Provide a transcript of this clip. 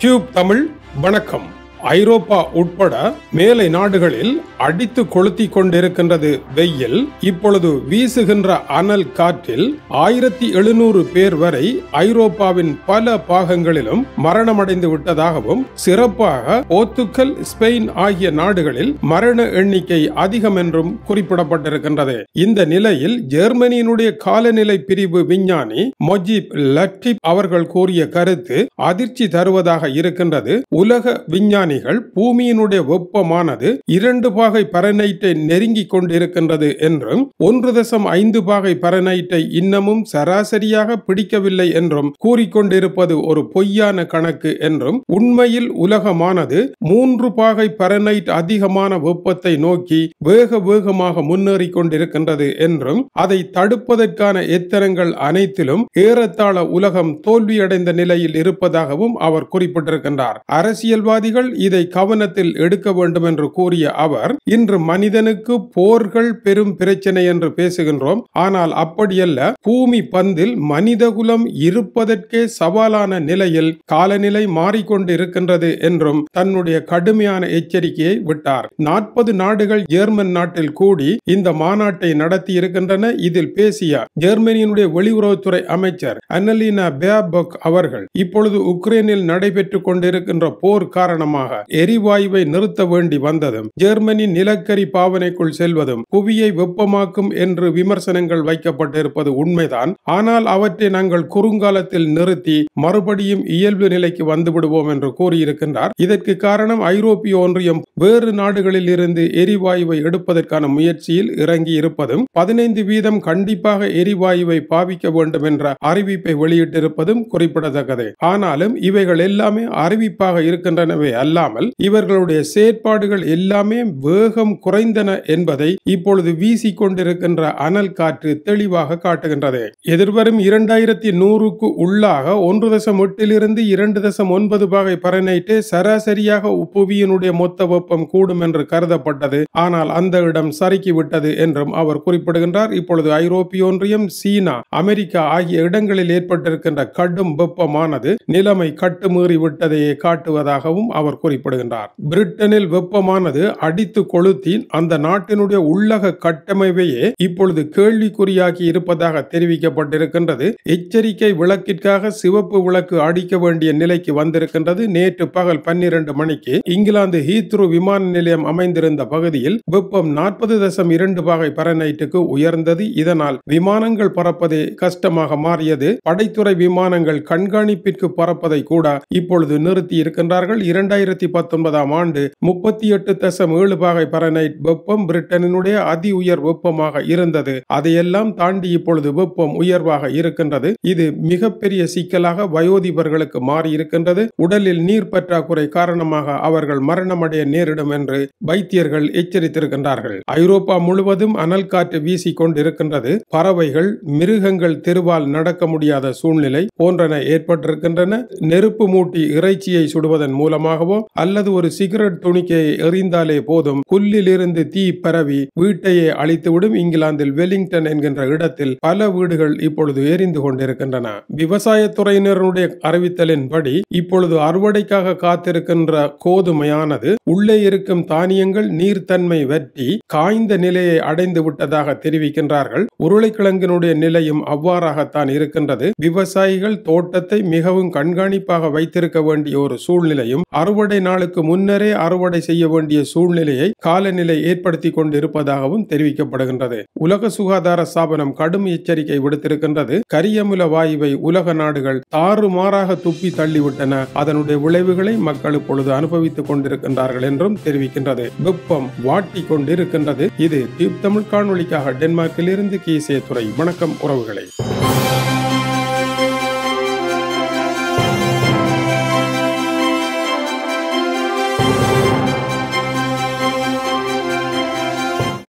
tube Tamil வணக்கம் ஐரோப்பா உட்பட மேலை நாடுகளில் அடித்து கொளுத்தி கொண்டிருக்கின்றது வெயில் இப்பொழுது வீசுகின்ற அனல் காற்றில் ஆயிரத்தி எழுநூறு பேர் வரை ஐரோப்பாவின் பல பாகங்களிலும் மரணமடைந்து விட்டதாகவும் சிறப்பாக போர்த்துக்கல் ஸ்பெயின் ஆகிய நாடுகளில் மரண எண்ணிக்கை அதிகம் என்றும் குறிப்பிடப்பட்டிருக்கின்றது இந்த நிலையில் ஜெர்மனியினுடைய காலநிலை பிரிவு விஞ்ஞானி மொஜிப் லட்டிப் அவர்கள் கூறிய கருத்து அதிர்ச்சி தருவதாக இருக்கின்றது உலக விஞ்ஞானிகள் பூமியினுடைய வெப்பமானது இரண்டு பாகை பரனைட்டை நெருங்கி கொண்டிருக்கின்றது என்றும் ஒன்று தசம் ஐந்து பாகை பரனைட்டை இன்னமும் சராசரியாக பிடிக்கவில்லை என்றும் கூறிக்கொண்டிருப்பது ஒரு பொய்யான கணக்கு என்றும் உண்மையில் உலகமானது மூன்று பாகை பரனைட் அதிகமான வெப்பத்தை நோக்கி வேக வேகமாக முன்னேறி கொண்டிருக்கின்றது என்றும் அதை தடுப்பதற்கான எத்தனங்கள் அனைத்திலும் ஏறத்தாழ உலகம் தோல்வியடைந்த நிலையில் இருப்பதாகவும் அவர் குறிப்பிட்டிருக்கின்றார் அரசியல்வாதிகள் இதை கவனத்தில் எடுக்க வேண்டும் என்று கூறிய அவர் இன்று மனிதனுக்கு போர்கள் பெரும் பிரச்சனை என்று பேசுகின்றோம் ஆனால் அப்படியல்ல பூமி பந்தில் மனிதகுலம் இருப்பதற்கே சவாலான நிலையில் காலநிலை மாறிக்கொண்டு இருக்கின்றது என்றும் தன்னுடைய கடுமையான எச்சரிக்கையை விட்டார் நாற்பது நாடுகள் ஜெர்மன் நாட்டில் கூடி இந்த மாநாட்டை நடத்தி இருக்கின்றன இதில் பேசிய ஜெர்மனியினுடைய வெளியுறவுத்துறை அமைச்சர் அன்னலீனா பேபக் அவர்கள் இப்பொழுது உக்ரைனில் நடைபெற்றுக் கொண்டிருக்கின்ற போர் காரணமாக எரிவாயுவை நிறுத்த வேண்டி வந்ததும் ஜெர்மனி நிலக்கரி பாவனைக்குள் செல்வதும் புவியை வெப்பமாக்கும் என்று விமர்சனங்கள் வைக்கப்பட்டிருப்பது உண்மைதான் ஆனால் அவற்றை நாங்கள் குறுங்காலத்தில் நிறுத்தி மறுபடியும் இயல்பு நிலைக்கு வந்து விடுவோம் என்று கூறியிருக்கின்றார் இதற்கு காரணம் ஐரோப்பிய ஒன்றியம் வேறு நாடுகளில் இருந்து எரிவாயுவை எடுப்பதற்கான முயற்சியில் இறங்கி இருப்பதும் பதினைந்து வீதம் கண்டிப்பாக எரிவாயுவை பாவிக்க வேண்டும் என்ற அறிவிப்பை வெளியிட்டிருப்பதும் குறிப்பிடத்தக்கது ஆனாலும் இவைகள் எல்லாமே அறிவிப்பாக இருக்கின்றனவே அல்லாமல் இவர்களுடைய செயற்பாடுகள் எல்லாமே வேகம் குறைந்தன என்பதை இப்பொழுது வீசிக்கொண்டிருக்கின்ற அனல் காற்று தெளிவாக காட்டுகின்றது எதிர்வரும் இரண்டாயிரத்தி நூறுக்கு உள்ளாக ஒன்று தசம் எட்டிலிருந்து இரண்டு தசம் ஒன்பது பாகை பரனைட்டே சராசரியாக புவியினுடைய மொத்த வெப்பம் கூடும் என்று கருதப்பட்டது ஆனால் அந்த இடம் சறுக்கி விட்டது என்றும் அவர் குறிப்பிடுகின்றார் இப்பொழுது ஐரோப்பிய ஒன்றியம் சீனா அமெரிக்கா ஆகிய இடங்களில் ஏற்பட்டிருக்கின்ற கடும் வெப்பமானது நிலைமை கட்டுமீறி விட்டதையே காட்டுவதாகவும் அவர் குறிப்பிடுகின்றார் பிரிட்டனில் வெப்பமானது அடித்து கொளுத்தி அந்த நாட்டினுடைய உள்ளக கட்டமைப்பையே இப்பொழுது கேள்விக்குறியாகி இருப்பதாக தெரிவிக்கப்பட்டிருக்கின்றது எச்சரிக்கை விளக்கிற்காக சிவப்பு விளக்கு அடிக்க வேண்டிய நிலைக்கு வந்திருக்கின்றது நேற்று பகல் பன்னிரண்டு மணிக்கு இங்கிலாந்து ஹீத்ரூ விமான நிலையம் அமைந்திருந்த பகுதியில் வெப்பம் நாற்பது தசம் இரண்டு பாகை பரனைட்டுக்கு உயர்ந்தது இதனால் விமானங்கள் பறப்பதே கஷ்டமாக மாறியது படைத்துறை விமானங்கள் கண்காணிப்பிற்கு பறப்பதை கூட இப்பொழுது நிறுத்தி இருக்கின்றார்கள் இரண்டாயிரத்தி பத்தொன்பதாம் ஆண்டு முப்பத்தி எட்டு தசம் ஏழு பாகை பரனைட் வெப்பம் பிரிட்டனினுடைய அதி உயர் வெப்பமாக இருந்தது அதையெல்லாம் தாண்டி இப்பொழுது வெப்பம் உயர்வாக இருக்கின்றது இது மிகப்பெரிய சிக்கலாக வயோதிபர்களுக்கு மாறி இருக்கின்றது உடலில் நீர் பற்றாக்குறை காரணமாக அவர்கள் மரணமடைய நேரிடும் என்று வைத்தியர்கள் எச்சரித்திருக்கின்றார்கள் ஐரோப்பா முழுவதும் அனல் காற்று வீசிக் கொண்டிருக்கின்றது பறவைகள் மிருகங்கள் தெருவால் நடக்க முடியாத சூழ்நிலை போன்றன ஏற்பட்டிருக்கின்றன நெருப்பு மூட்டி இறைச்சியை சுடுவதன் மூலமாகவோ அல்லது ஒரு சிகரெட் துணிக்கையை எறிந்தாலே போதும் புல்லிலிருந்து தீ பரவி வீட்டையே அழித்துவிடும் இங்கிலாந்தில் வெலிங்டன் என்கின்ற இடத்தில் பல வீடுகள் இப்பொழுது எரிந்து கொண்டிருக்கின்றன விவசாயத்துறையினருடைய அறிவித்தலின்படி இப்பொழுது அறுவடைக்காக காத்திருக்கின்ற கோதுமையானது உள்ளே இருக்கும் தானியங்கள் நீர்த்தன்மை வற்றி காய்ந்த நிலையை அடைந்து விட்டதாக தெரிவிக்கின்றார்கள் உருளைக்கிழங்கினுடைய நிலையும் அவ்வாறாகத்தான் இருக்கின்றது விவசாயிகள் தோட்டத்தை மிகவும் கண்காணிப்பாக வைத்திருக்க வேண்டிய ஒரு சூழ்நிலையும் அறுவடை நாளுக்கு முன்னரே அறுவடை செய்ய வேண்டிய சூழ்நிலையை காலநிலை ஏற்படுத்தி கொண்டிருப்பதாகவும் தெரிவிக்கப்படுகின்றது உலக சுகாதார ஸ்தாபனம் கடும் எச்சரிக்கை விடுத்திருக்கின்றது கரியமுல வாயுவை உலக நாடுகள் தாறுமாறாக துப்பி தள்ளிவிட்டன அதனுடைய விளைவுகளை மக்கள் இப்பொழுது அனுபவித்துக் கொண்டிருக்கின்றார்கள் என்றும் தெரிவிக்கின்றது வெப்பம் வாட்டி கொண்டிருக்கின்றது இது டியூப் தமிழ் காணொளிக்காக டென்மார்க்கில் இருந்து கீசே துறை வணக்கம் உறவுகளை